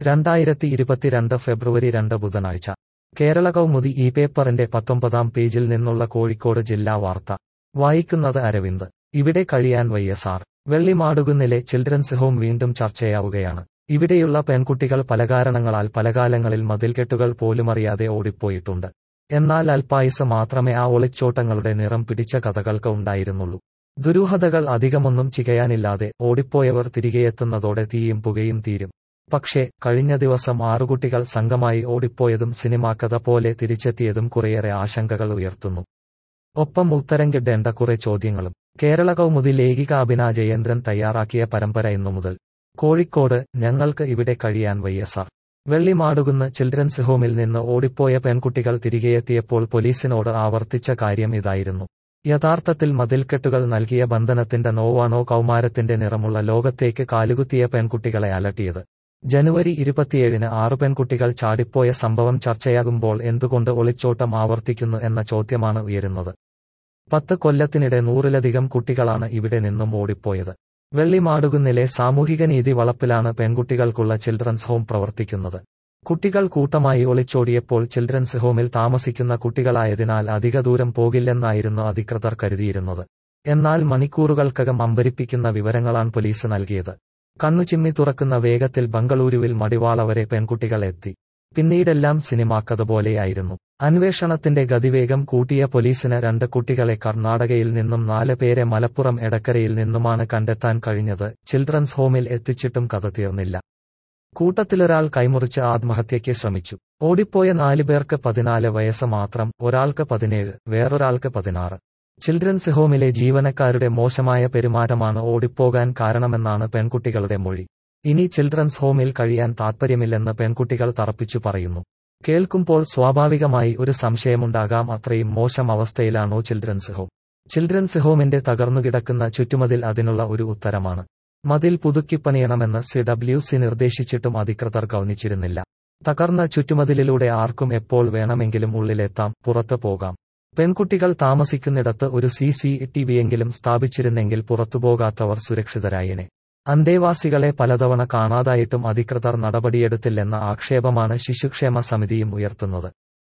രണ്ടായിരത്തി ഇരുപത്തിരണ്ട് ഫെബ്രുവരി രണ്ട് ബുധനാഴ്ച കേരള കൗമുദി ഈ പേപ്പറിന്റെ പത്തൊമ്പതാം പേജിൽ നിന്നുള്ള കോഴിക്കോട് ജില്ലാ വാർത്ത വായിക്കുന്നത് അരവിന്ദ് ഇവിടെ കഴിയാൻ വയ്യ സാർ വെള്ളിമാടുകുന്നിലെ ചിൽഡ്രൻസ് ഹോം വീണ്ടും ചർച്ചയാവുകയാണ് ഇവിടെയുള്ള പെൺകുട്ടികൾ പല കാരണങ്ങളാൽ പലകാലങ്ങളിൽ മതിൽകെട്ടുകൾ പോലുമറിയാതെ ഓടിപ്പോയിട്ടുണ്ട് എന്നാൽ അൽപായുസ് മാത്രമേ ആ ഒളിച്ചോട്ടങ്ങളുടെ നിറം പിടിച്ച കഥകൾക്ക് ഉണ്ടായിരുന്നുള്ളൂ ദുരൂഹതകൾ അധികമൊന്നും ചികയാനില്ലാതെ ഓടിപ്പോയവർ തിരികെയെത്തുന്നതോടെ തീയും പുകയും തീരും പക്ഷേ കഴിഞ്ഞ ദിവസം ആറുകുട്ടികൾ സംഘമായി ഓടിപ്പോയതും സിനിമാക്കഥ പോലെ തിരിച്ചെത്തിയതും കുറേയേറെ ആശങ്കകൾ ഉയർത്തുന്നു ഒപ്പം ഉത്തരം കിട്ടേണ്ട കുറെ ചോദ്യങ്ങളും കേരള കൗമുദി ലേഖിക അഭിന ജയേന്ദ്രൻ തയ്യാറാക്കിയ പരമ്പര ഇന്നു മുതൽ കോഴിക്കോട് ഞങ്ങൾക്ക് ഇവിടെ കഴിയാൻ വയ്യ സാർ വെള്ളിമാടുകുന്ന് ചിൽഡ്രൻസ് ഹോമിൽ നിന്ന് ഓടിപ്പോയ പെൺകുട്ടികൾ തിരികെയെത്തിയപ്പോൾ പോലീസിനോട് ആവർത്തിച്ച കാര്യം ഇതായിരുന്നു യഥാർത്ഥത്തിൽ മതിൽക്കെട്ടുകൾ നൽകിയ ബന്ധനത്തിന്റെ നോവാണോ കൗമാരത്തിന്റെ നിറമുള്ള ലോകത്തേക്ക് കാലുകുത്തിയ പെൺകുട്ടികളെ അലട്ടിയത് ജനുവരി ഇരുപത്തിയേഴിന് ആറു പെൺകുട്ടികൾ ചാടിപ്പോയ സംഭവം ചർച്ചയാകുമ്പോൾ എന്തുകൊണ്ട് ഒളിച്ചോട്ടം ആവർത്തിക്കുന്നു എന്ന ചോദ്യമാണ് ഉയരുന്നത് പത്ത് കൊല്ലത്തിനിടെ നൂറിലധികം കുട്ടികളാണ് ഇവിടെ നിന്നും ഓടിപ്പോയത് വെള്ളിമാടുകുന്നിലെ സാമൂഹിക നീതി വളപ്പിലാണ് പെൺകുട്ടികൾക്കുള്ള ചിൽഡ്രൻസ് ഹോം പ്രവർത്തിക്കുന്നത് കുട്ടികൾ കൂട്ടമായി ഒളിച്ചോടിയപ്പോൾ ചിൽഡ്രൻസ് ഹോമിൽ താമസിക്കുന്ന കുട്ടികളായതിനാൽ അധിക ദൂരം പോകില്ലെന്നായിരുന്നു അധികൃതർ കരുതിയിരുന്നത് എന്നാൽ മണിക്കൂറുകൾക്കകം അമ്പരിപ്പിക്കുന്ന വിവരങ്ങളാണ് പോലീസ് നൽകിയത് കണ്ണുചിമ്മി തുറക്കുന്ന വേഗത്തിൽ ബംഗളൂരുവിൽ മടിവാള വരെ പെൺകുട്ടികൾ എത്തി പിന്നീടെല്ലാം സിനിമാക്കഥ പോലെയായിരുന്നു അന്വേഷണത്തിന്റെ ഗതിവേഗം കൂട്ടിയ പോലീസിന് രണ്ട് കുട്ടികളെ കർണാടകയിൽ നിന്നും നാല് പേരെ മലപ്പുറം എടക്കരയിൽ നിന്നുമാണ് കണ്ടെത്താൻ കഴിഞ്ഞത് ചിൽഡ്രൻസ് ഹോമിൽ എത്തിച്ചിട്ടും കഥ തീർന്നില്ല കൂട്ടത്തിലൊരാൾ കൈമുറിച്ച് ആത്മഹത്യയ്ക്ക് ശ്രമിച്ചു ഓടിപ്പോയ നാലുപേർക്ക് പതിനാല് വയസ്സ് മാത്രം ഒരാൾക്ക് പതിനേഴ് വേറൊരാൾക്ക് പതിനാറ് ചിൽഡ്രൻസ് ഹോമിലെ ജീവനക്കാരുടെ മോശമായ പെരുമാറ്റമാണ് ഓടിപ്പോകാൻ കാരണമെന്നാണ് പെൺകുട്ടികളുടെ മൊഴി ഇനി ചിൽഡ്രൻസ് ഹോമിൽ കഴിയാൻ താൽപ്പര്യമില്ലെന്ന് പെൺകുട്ടികൾ തറപ്പിച്ചു പറയുന്നു കേൾക്കുമ്പോൾ സ്വാഭാവികമായി ഒരു സംശയമുണ്ടാകാം അത്രയും മോശം അവസ്ഥയിലാണോ ചിൽഡ്രൻസ് ഹോം ചിൽഡ്രൻസ് ഹോമിന്റെ തകർന്നുകിടക്കുന്ന ചുറ്റുമതിൽ അതിനുള്ള ഒരു ഉത്തരമാണ് മതിൽ പുതുക്കിപ്പണിയണമെന്ന് സി ഡബ്ല്യു സി നിർദ്ദേശിച്ചിട്ടും അധികൃതർ ഗൗനിച്ചിരുന്നില്ല തകർന്ന ചുറ്റുമതിലിലൂടെ ആർക്കും എപ്പോൾ വേണമെങ്കിലും ഉള്ളിലെത്താം പുറത്തു പോകാം പെൺകുട്ടികൾ താമസിക്കുന്നിടത്ത് ഒരു സി സി ടിവിയെങ്കിലും സ്ഥാപിച്ചിരുന്നെങ്കിൽ പുറത്തുപോകാത്തവർ സുരക്ഷിതരായേനെ അന്തേവാസികളെ പലതവണ കാണാതായിട്ടും അധികൃതർ നടപടിയെടുത്തില്ലെന്ന ആക്ഷേപമാണ് ശിശുക്ഷേമ സമിതിയും ഉയർത്തുന്നത്